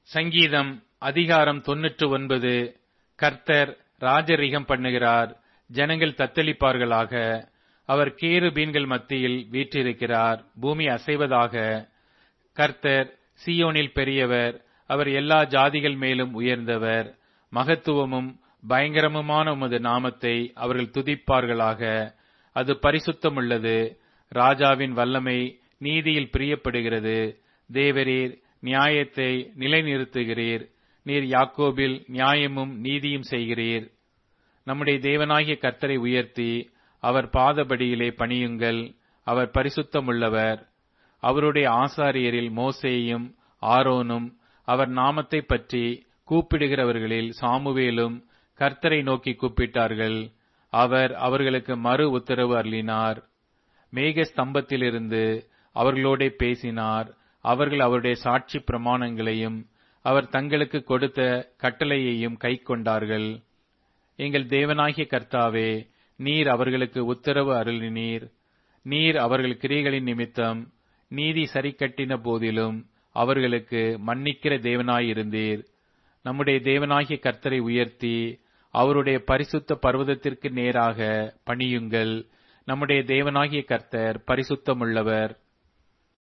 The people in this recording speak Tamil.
சங்கீதம் அதிகாரம் தொன்னூற்று ஒன்பது கர்த்தர் ராஜரிகம் பண்ணுகிறார் ஜனங்கள் தத்தளிப்பார்களாக அவர் கேருபீன்கள் மத்தியில் வீற்றிருக்கிறார் பூமி அசைவதாக கர்த்தர் சீயோனில் பெரியவர் அவர் எல்லா ஜாதிகள் மேலும் உயர்ந்தவர் மகத்துவமும் பயங்கரமுமான உமது நாமத்தை அவர்கள் துதிப்பார்களாக அது பரிசுத்தமுள்ளது ராஜாவின் வல்லமை நீதியில் பிரியப்படுகிறது தேவரீர் நியாயத்தை நிலைநிறுத்துகிறீர் நீர் யாக்கோபில் நியாயமும் நீதியும் செய்கிறீர் நம்முடைய தேவனாகிய கர்த்தரை உயர்த்தி அவர் பாதபடியிலே பணியுங்கள் அவர் பரிசுத்தமுள்ளவர் அவருடைய ஆசாரியரில் மோசேயும் ஆரோனும் அவர் நாமத்தை பற்றி கூப்பிடுகிறவர்களில் சாமுவேலும் கர்த்தரை நோக்கி கூப்பிட்டார்கள் அவர் அவர்களுக்கு மறு உத்தரவு அருளினார் மேக ஸ்தம்பத்திலிருந்து அவர்களோட பேசினார் அவர்கள் அவருடைய சாட்சி பிரமாணங்களையும் அவர் தங்களுக்கு கொடுத்த கட்டளையையும் கை கொண்டார்கள் எங்கள் தேவனாகிய கர்த்தாவே நீர் அவர்களுக்கு உத்தரவு அருளினீர் நீர் அவர்கள் கிரிகளின் நிமித்தம் நீதி சரிக்கட்டின போதிலும் அவர்களுக்கு மன்னிக்கிற தேவனாயிருந்தீர் நம்முடைய தேவனாகிய கர்த்தரை உயர்த்தி அவருடைய பரிசுத்த பர்வதத்திற்கு நேராக பணியுங்கள் நம்முடைய தேவனாகிய கர்த்தர் பரிசுத்தமுள்ளவர்